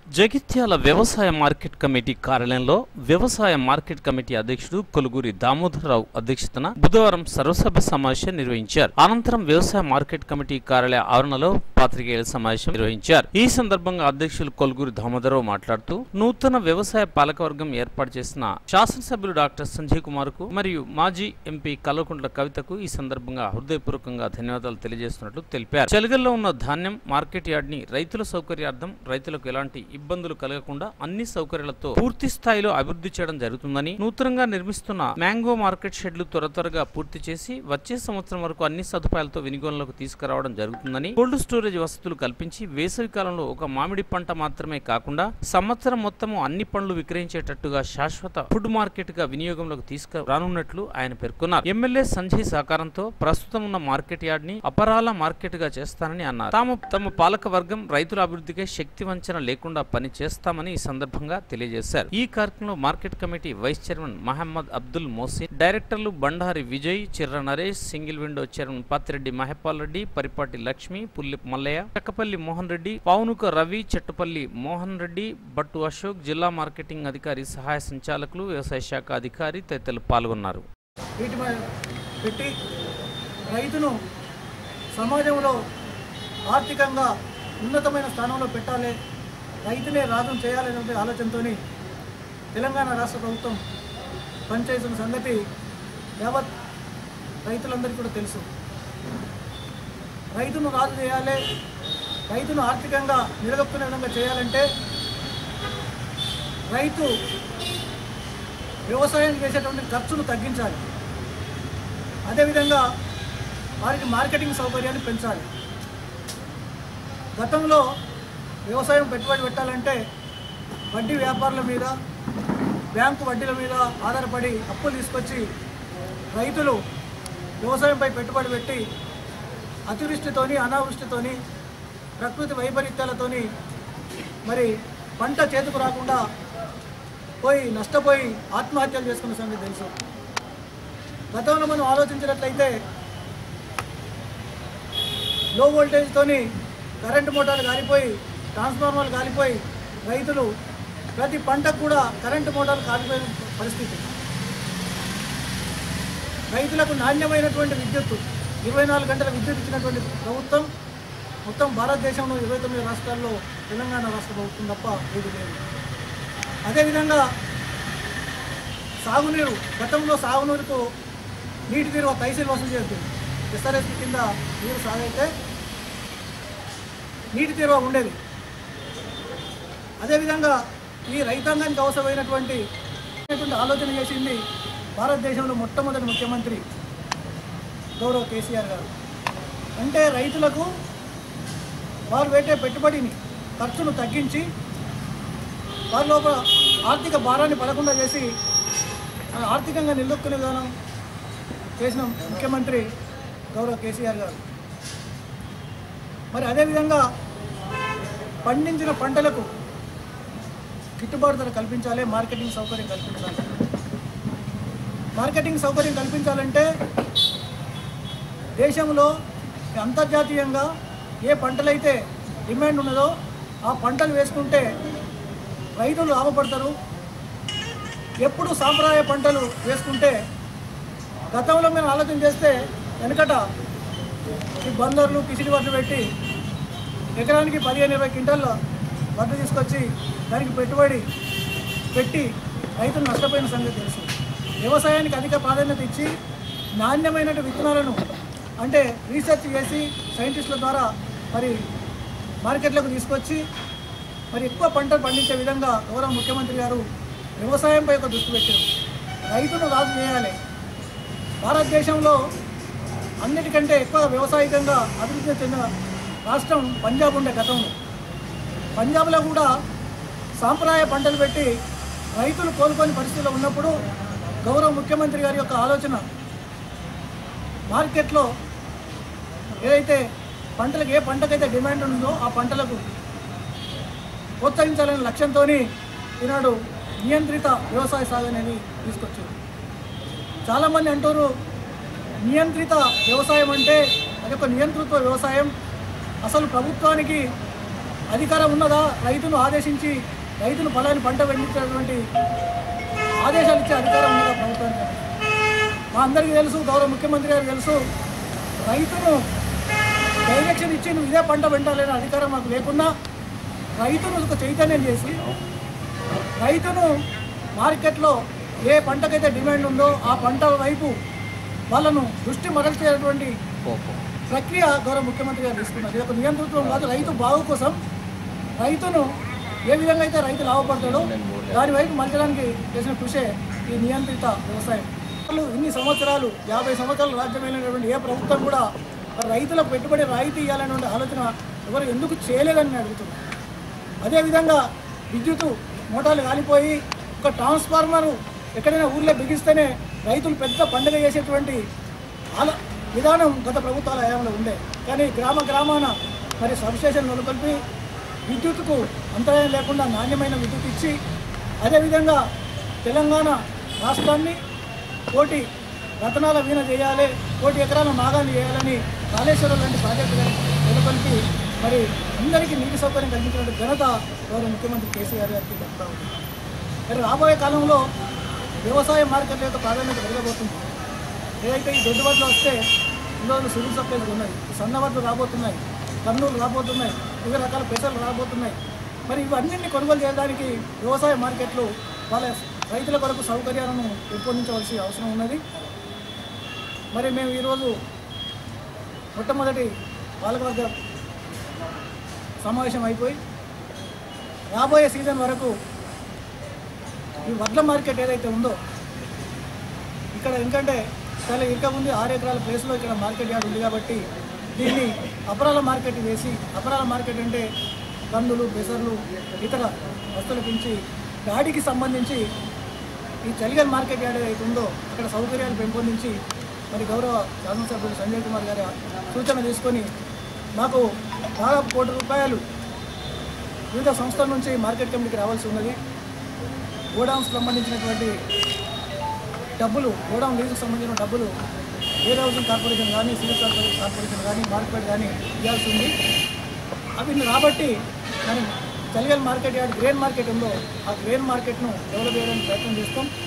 జగిత్యాల వ్యవసాయ market committee కార్యాలయంలో వ్యవసాయ మార్కెట్ కమిటీ అధ్యక్షుడు కొలుగురి దామోదరరావు అధ్యక్షతన బుధవారం సర్వసభ్య సమావేశం నిర్వహించారు అనంతరం వ్యవసాయ మార్కెట్ కమిటీ కార్యాలయ ఆవరణలో పాత్రికేయుల సమావేశం నిర్వహించారు ఈ సందర్భంగా అధ్యక్షులు కొలుగురి దామోదరరావు మాట్లాడుతూ నూతన వ్యవసాయ పాలకవర్గం ఏర్పాటు చేసిన శాసనసభ్యులు డాక్టర్ సంజయ్ కుమార్ కు మరియు మాజీ ఎంపీ కల్వకుంట్ల కవితకు ఈ సందర్భంగా హృదయపూర్వకంగా ధన్యవాదాలు తెలియజేస్తున్నట్లు తెలిపారు చెలగల్లో ఉన్న ధాన్యం మార్కెట్ యార్డ్ ని రైతుల సౌకర్యార్థం రైతులకు ఎలాంటి ఇబ్బందులు కలగకుండా అన్ని సౌకర్యాలతో పూర్తి స్థాయిలో అభివృద్ధి చేయడం జరుగుతుందని నూతనంగా నిర్మిస్తున్న మ్యాంగో మార్కెట్ షెడ్లు త్వర త్వరగా పూర్తి చేసి వచ్చే సంవత్సరం వరకు అన్ని సదుపాయాలతో వినియోగంలోకి తీసుకురావడం జరుగుతుందని కోల్డ్ స్టోరేజ్ వసతులు కల్పించి వేసవి కాలంలో ఒక మామిడి పంట మాత్రమే కాకుండా సంవత్సరం మొత్తము అన్ని పండ్లు విక్రయించేటట్టుగా శాశ్వత ఫుడ్ మార్కెట్ గా వినియోగంలోకి తీసుకురానున్నట్లు ఆయన పేర్కొన్నారు ఎమ్మెల్యే సంజయ్ సహకారంతో ప్రస్తుతం ఉన్న మార్కెట్ యార్డ్ ని అపరాల మార్కెట్ గా చేస్తానని అన్నారు తాము తమ పాలక వర్గం రైతుల అభివృద్ధికి శక్తి వంచన లేకుండా పని చేస్తామని ఈ సందర్భంగా తెలియజేశారు ఈ కార్యక్రమంలో market committee vice chairman Mohammed Abdul Mohsin డైరెక్టర్లు Bandari Vijay Chirra Naresh single window chairman Pathireddy Mahapal Reddy Paripati Lakshmi పుల్లి మల్లయ్య చక్కపల్లి మోహన్ రెడ్డి పావునుక రవి చెట్టుపల్లి మోహన్ రెడ్డి బట్టు అశోక్ జిల్లా మార్కెటింగ్ అధికారి సహాయ సంచాలకులు వ్యవసాయ శాఖ అధికారి తదితరులు పాల్గొన్నారు వీటి మీద పెట్టి రైతును సమాజంలో ఆర్థికంగా ఉన్నతమైన స్థానంలో పెట్టాలి రైతునే రాజం చేయాలనే ఆలోచనతో తెలంగాణ రాష్ట్ర ప్రభుత్వం పనిచేస్తున్న సంగతి యావత్ రైతులందరికీ కూడా తెలుసు రైతును రాజు చేయాలి రైతును ఆర్థికంగా నిలదొక్కునే విధంగా చేయాలంటే రైతు వ్యవసాయం చేసేటువంటి ఖర్చును తగ్గించాలి అదేవిధంగా వారికి మార్కెటింగ్ సౌకర్యాన్ని పెంచాలి గతంలో వ్యవసాయం పెట్టుబడి పెట్టాలంటే వడ్డీ వ్యాపారుల మీద బ్యాంకు వడ్డీల మీద ఆధారపడి అప్పులు తీసుకొచ్చి రైతులు వ్యవసాయంపై పెట్టుబడి పెట్టి అతివృష్టితోని అనావృష్టితోని ప్రకృతి వైపరీత్యాలతోని మరి పంట చేతికి రాకుండా పోయి నష్టపోయి ఆత్మహత్యలు చేసుకున్న సంగతి తెలుసు గతంలో మనం ఆలోచించినట్లయితే లో వోల్టేజ్తోని కరెంటు మోటార్లు కాలిపోయి ట్రాన్స్ఫార్మర్లు కాలిపోయి రైతులు ప్రతి పంటకు కూడా కరెంటు మోటార్లు కాలిపోయిన పరిస్థితి రైతులకు నాణ్యమైనటువంటి విద్యుత్ ఇరవై నాలుగు గంటల విద్యుత్ ఇచ్చినటువంటి ప్రభుత్వం మొత్తం భారతదేశంలో ఇరవై తొమ్మిది రాష్ట్రాల్లో తెలంగాణ రాష్ట్ర ప్రభుత్వం తప్ప ఏది లేదు అదేవిధంగా సాగునీరు గతంలో సాగునీరుకు నీటి తీరు పైసలు వసూలు చేస్తుంది ఎస్ఆర్ఎస్పి కింద నీరు సాగైతే నీటి తీరువ ఉండేది అదేవిధంగా ఈ రైతాంగానికి అవసరమైనటువంటి అయినటువంటి ఆలోచన చేసింది భారతదేశంలో మొట్టమొదటి ముఖ్యమంత్రి గౌరవ్ కేసీఆర్ గారు అంటే రైతులకు వారు పెట్టే పెట్టుబడిని ఖర్చును తగ్గించి వారి లోపల ఆర్థిక భారాన్ని పడకుండా చేసి ఆ ఆర్థికంగా నిలదొక్కునే విధానం చేసిన ముఖ్యమంత్రి గౌరవ్ కేసీఆర్ గారు మరి అదేవిధంగా పండించిన పంటలకు గిట్టుబాటు ధర కల్పించాలి మార్కెటింగ్ సౌకర్యం కల్పించాలి మార్కెటింగ్ సౌకర్యం కల్పించాలంటే దేశంలో అంతర్జాతీయంగా ఏ పంటలైతే డిమాండ్ ఉన్నదో ఆ పంటలు వేసుకుంటే రైతులు లాభపడతారు ఎప్పుడు సాంప్రదాయ పంటలు వేసుకుంటే గతంలో మేము ఆలోచన చేస్తే వెనకట ఈ బందర్లు కిసిడి వడ్లు పెట్టి ఎకరానికి పదిహేను ఇరవై క్వింటాల్లో వడ్లు తీసుకొచ్చి దానికి పెట్టుబడి పెట్టి రైతులు నష్టపోయిన సంగతి తెలుసు వ్యవసాయానికి అధిక ప్రాధాన్యత ఇచ్చి నాణ్యమైన విత్తనాలను అంటే రీసెర్చ్ చేసి సైంటిస్టుల ద్వారా మరి మార్కెట్లకు తీసుకొచ్చి మరి ఎక్కువ పంటలు పండించే విధంగా గౌరవ ముఖ్యమంత్రి గారు వ్యవసాయంపై ఒక దృష్టి పెట్టారు రైతును రాజు చేయాలి భారతదేశంలో అన్నిటికంటే ఎక్కువ వ్యవసాయకంగా అభివృద్ధి చెందిన రాష్ట్రం పంజాబ్ ఉండే గతంలో పంజాబ్లో కూడా సాంప్రదాయ పంటలు పెట్టి రైతులు కోలుకొని పరిస్థితిలో ఉన్నప్పుడు గౌరవ ముఖ్యమంత్రి గారి యొక్క ఆలోచన మార్కెట్లో ఏదైతే పంటలకు ఏ పంటకైతే డిమాండ్ ఉందో ఆ పంటలకు ప్రోత్సహించాలనే లక్ష్యంతో ఈనాడు నియంత్రిత వ్యవసాయ సాగు అనేది తీసుకొచ్చారు చాలామంది అంటారు నియంత్రిత వ్యవసాయం అంటే అది ఒక నియంతృత్వ వ్యవసాయం అసలు ప్రభుత్వానికి అధికారం ఉన్నదా రైతును ఆదేశించి రైతును ఫలాన్ని పంట పండించేటువంటి ఆదేశాలు ఇచ్చే అధికారం ఉన్నదా ప్రభుత్వానికి మా అందరికీ తెలుసు గౌరవ ముఖ్యమంత్రి గారు తెలుసు రైతును డైరెక్షన్ ఇచ్చి నువ్వు ఇదే పంట వెంటాలనే అధికారం మాకు లేకుండా రైతును ఒక చైతన్యం చేసి రైతును మార్కెట్లో ఏ పంటకైతే డిమాండ్ ఉందో ఆ పంట వైపు వాళ్ళను దృష్టి మరల్చేటువంటి ప్రక్రియ గౌరవ ముఖ్యమంత్రి గారు తీసుకున్నారు ఇది ఒక నియంతృత్వం కాదు రైతు బాగు కోసం రైతును ఏ విధంగా అయితే రైతు లాభపడతాడో దాని వైపు మలచడానికి చేసిన కృషే ఈ నియంత్రిత వ్యవసాయం వాళ్ళు ఇన్ని సంవత్సరాలు యాభై సంవత్సరాలు రాజ్యమైనటువంటి ఏ ప్రభుత్వం కూడా రైతులకు పెట్టుబడి రాయితీ ఇవ్వాలనే ఆలోచన ఎవరు ఎందుకు చేయలేదని నేను అడుగుతున్నాను అదేవిధంగా విద్యుత్ మోటార్లు కాలిపోయి ఒక ట్రాన్స్ఫార్మర్ ఎక్కడైనా ఊర్లో బిగిస్తేనే రైతులు పెద్ద పండుగ చేసేటువంటి ఆల విధానం గత ప్రభుత్వాల హయాంలో ఉండే కానీ గ్రామ గ్రామాన మరి సబ్స్టేషన్ నెలకొల్పి విద్యుత్కు అంతరాయం లేకుండా నాణ్యమైన విద్యుత్ ఇచ్చి అదేవిధంగా తెలంగాణ రాష్ట్రాన్ని కోటి రతనాల వీణ చేయాలి కోటి ఎకరాల నాగాన్ని చేయాలని కాళేశ్వరం లాంటి ప్రాజెక్టులను నెలకొల్పి మరి అందరికీ నీటి సౌకర్యం కల్పించిన ఘనత గౌరవ ముఖ్యమంత్రి కేసీఆర్ గారికి దక్కుతా ఉంది మరి రాబోయే కాలంలో వ్యవసాయ మార్కెట్ల యొక్క ప్రాధాన్యత పెరగబోతుంది ఏదైతే ఈ దొడ్డుబాట్లు వస్తే ఇందులో సివిల్ సప్లైస్ ఉన్నాయి ఈ సన్నవడ్లు రాబోతున్నాయి కర్నూలు రాబోతున్నాయి వివిధ రకాల పెసలు రాబోతున్నాయి మరి ఇవన్నింటినీ కొనుగోలు చేయడానికి వ్యవసాయ మార్కెట్లు వాళ్ళ రైతుల కొరకు సౌకర్యాలను పెంపొందించవలసి అవసరం ఉన్నది మరి మేము ఈరోజు మొట్టమొదటి పాలకవర్గ సమావేశం అయిపోయి రాబోయే సీజన్ వరకు ఈ వడ్ల మార్కెట్ ఏదైతే ఉందో ఇక్కడ ఎందుకంటే చాలా ఇంకా ఉంది ఆరు ఎకరాల ప్లేస్లో ఇక్కడ మార్కెట్ యార్డ్ ఉంది కాబట్టి దీన్ని అపరాల మార్కెట్ వేసి అపరాల మార్కెట్ అంటే కందులు బెసర్లు ఇతర వస్తువులు పెంచి గాడికి సంబంధించి ఈ చలిగల్ మార్కెట్ యార్డ్ ఏదైతే ఉందో అక్కడ సౌకర్యాలు పెంపొందించి మరి గౌరవ శాసనసభ్యులు సంజయ్ కుమార్ గారి సూచన తీసుకొని మాకు దాదాపు కోటి రూపాయలు వివిధ సంస్థల నుంచి మార్కెట్ కమిటీకి రావాల్సి ఉన్నది గోడౌన్స్ సంబంధించినటువంటి డబ్బులు గోడౌన్ లీజుకు సంబంధించిన డబ్బులు వేర్ హౌసింగ్ కార్పొరేషన్ కానీ సివిల్ కార్పొరేషన్ కార్పొరేషన్ కానీ మార్కెట్ కానీ ఇవ్వాల్సి ఉంది అవి రాబట్టి మనం Chalgal market yard grain market ఉందో ఆ గ్రెయిన్ మార్కెట్ను డెవలప్ చేయడానికి ప్రయత్నం చేస్తాం